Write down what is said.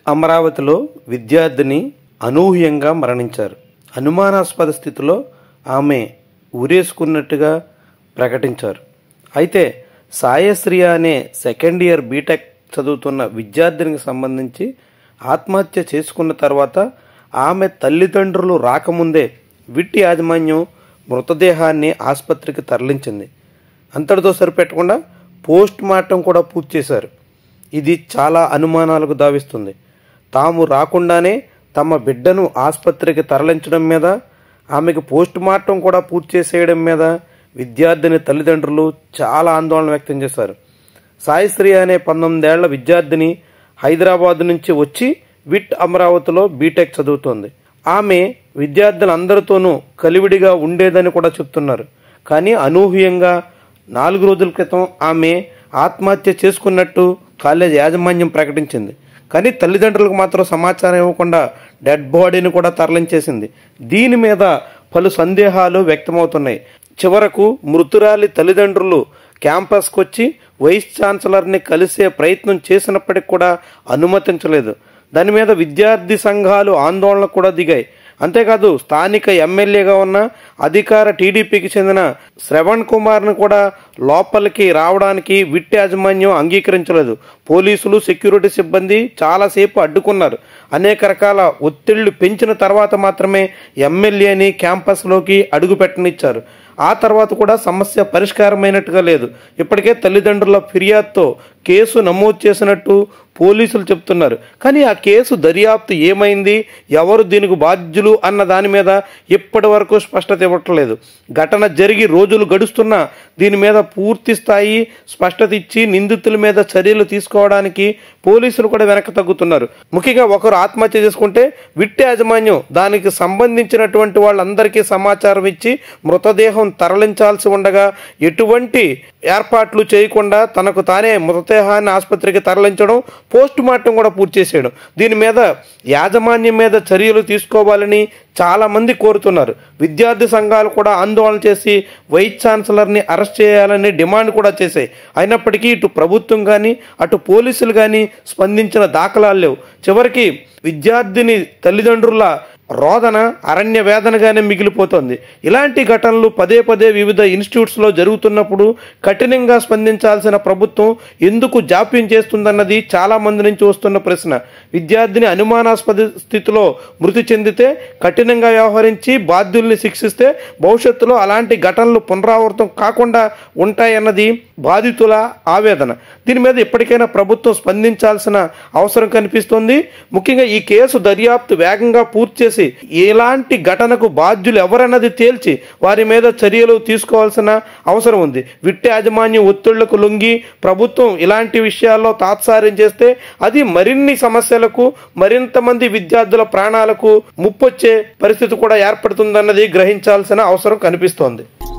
అమరావతిలో విద్యార్థిని అనూహ్యంగా మరణించారు అనుమానాస్పద స్థితిలో ఆమె ఉరేసుకున్నట్టుగా ప్రకటించారు అయితే సాయశ్రీ అనే సెకండ్ ఇయర్ బీటెక్ చదువుతున్న విద్యార్థినికి సంబంధించి ఆత్మహత్య చేసుకున్న తర్వాత ఆమె తల్లిదండ్రులు రాకముందే విట్టి యాజమాన్యం మృతదేహాన్ని ఆసుపత్రికి తరలించింది అంతటితో సరిపెట్టకుండా పోస్ట్ మార్టం కూడా పూర్తి చేశారు ఇది చాలా అనుమానాలకు దావిస్తుంది తాము రాకుండానే తమ బిడ్డను ఆసుపత్రికి తరలించడం మీద ఆమెకు పోస్ట్ మార్టం కూడా పూర్తి చేసేయడం మీద విద్యార్థిని తల్లిదండ్రులు చాలా ఆందోళన వ్యక్తం చేశారు సాయిశ్రీ అనే పంతొమ్మిదేళ్ల విద్యార్థిని హైదరాబాద్ నుంచి వచ్చి విట్ అమరావతిలో బీటెక్ చదువుతోంది ఆమె విద్యార్థులందరితోనూ కలివిడిగా ఉండేదని కూడా చెప్తున్నారు కానీ అనూహ్యంగా నాలుగు రోజుల క్రితం ఆమె ఆత్మహత్య చేసుకున్నట్టు కాలేజ్ యాజమాన్యం ప్రకటించింది కానీ తల్లిదండ్రులకు మాత్రం సమాచారం ఇవ్వకుండా డెడ్ బాడీని కూడా తరలించేసింది దీని మీద పలు సందేహాలు వ్యక్తమవుతున్నాయి చివరకు మృతురాలి తల్లిదండ్రులు క్యాంపస్కి వచ్చి వైస్ ఛాన్సలర్ని కలిసే ప్రయత్నం చేసినప్పటికి కూడా అనుమతించలేదు దాని మీద విద్యార్థి సంఘాలు ఆందోళన కూడా దిగాయి అంతేకాదు స్థానిక ఎమ్మెల్యేగా ఉన్న అధికార టీడీపీకి చెందిన శ్రవణ్ కుమార్ను కూడా లోపలికి రావడానికి విట్ యాజమాన్యం అంగీకరించలేదు పోలీసులు సెక్యూరిటీ సిబ్బంది చాలాసేపు అడ్డుకున్నారు అనేక రకాల ఒత్తిళ్లు పెంచిన తర్వాత మాత్రమే ఎమ్మెల్యేని క్యాంపస్లోకి అడుగు పెట్టనిచ్చారు ఆ తర్వాత కూడా సమస్య పరిష్కారమైనట్టుగా లేదు ఇప్పటికే తల్లిదండ్రుల ఫిర్యాదుతో కేసు నమోదు చేసినట్టు పోలీసులు చెప్తున్నారు కానీ ఆ కేసు దర్యాప్తు ఏమైంది ఎవరు దీనికి బాధ్యులు అన్న దాని మీద ఇప్పటి వరకు స్పష్టత ఇవ్వట్లేదు ఘటన జరిగి రోజులు గడుస్తున్నా దీని మీద పూర్తి స్థాయి స్పష్టత ఇచ్చి నిందితుల మీద చర్యలు తీసుకోవడానికి పోలీసులు కూడా వెనక్కి తగ్గుతున్నారు ముఖ్యంగా ఒకరు ఆత్మహత్య చేసుకుంటే విట్టి యాజమాన్యం దానికి సంబంధించినటువంటి వాళ్ళందరికీ సమాచారం ఇచ్చి మృతదేహం తరలించాల్సి ఉండగా ఎటువంటి ఏర్పాట్లు చేయకుండా తనకు తానే మృతదేహాన్ని ఆసుపత్రికి తరలించడం పోస్ట్ మార్టం కూడా పూర్తి చేసేయడం దీని మీద యాజమాన్యం మీద చర్యలు తీసుకోవాలని చాలా మంది కోరుతున్నారు విద్యార్థి సంఘాలు కూడా ఆందోళన చేసి వైస్ ఛాన్సలర్ని అరెస్ట్ చేయాలని డిమాండ్ కూడా చేశాయి అయినప్పటికీ ఇటు ప్రభుత్వం కానీ అటు పోలీసులు కానీ స్పందించిన దాఖలాలు లేవు చివరికి విద్యార్థిని తల్లిదండ్రుల రోదన అరణ్య వేదనగానే మిగిలిపోతోంది ఇలాంటి ఘటనలు పదే పదే వివిధ ఇన్స్టిట్యూట్స్లో జరుగుతున్నప్పుడు కఠినంగా స్పందించాల్సిన ప్రభుత్వం ఎందుకు జాప్యం చేస్తుందన్నది చాలా మంది నుంచి వస్తున్న ప్రశ్న విద్యార్థిని అనుమానాస్పద స్థితిలో మృతి చెందితే కఠినంగా వ్యవహరించి బాధ్యుల్ని శిక్షిస్తే భవిష్యత్తులో అలాంటి ఘటనలు పునరావృతం కాకుండా ఉంటాయన్నది బాధితుల ఆవేదన దీని మీద ఎప్పటికైనా ప్రభుత్వం స్పందించాల్సిన అవసరం కనిపిస్తోంది ముఖ్యంగా ఈ కేసు దర్యాప్తు వేగంగా పూర్తి చేసి ఎలాంటి ఘటనకు బాధ్యులు ఎవరన్నది తేల్చి వారి మీద చర్యలు తీసుకోవాల్సిన అవసరం ఉంది విట్టి యాజమాన్యం ఒత్తిళ్లకు లొంగి ప్రభుత్వం ఇలాంటి విషయాల్లో తాత్సార్యం చేస్తే అది మరిన్ని సమస్యలకు మరింత మంది విద్యార్థుల ప్రాణాలకు ముప్పొచ్చే పరిస్థితి కూడా ఏర్పడుతుందన్నది గ్రహించాల్సిన అవసరం కనిపిస్తోంది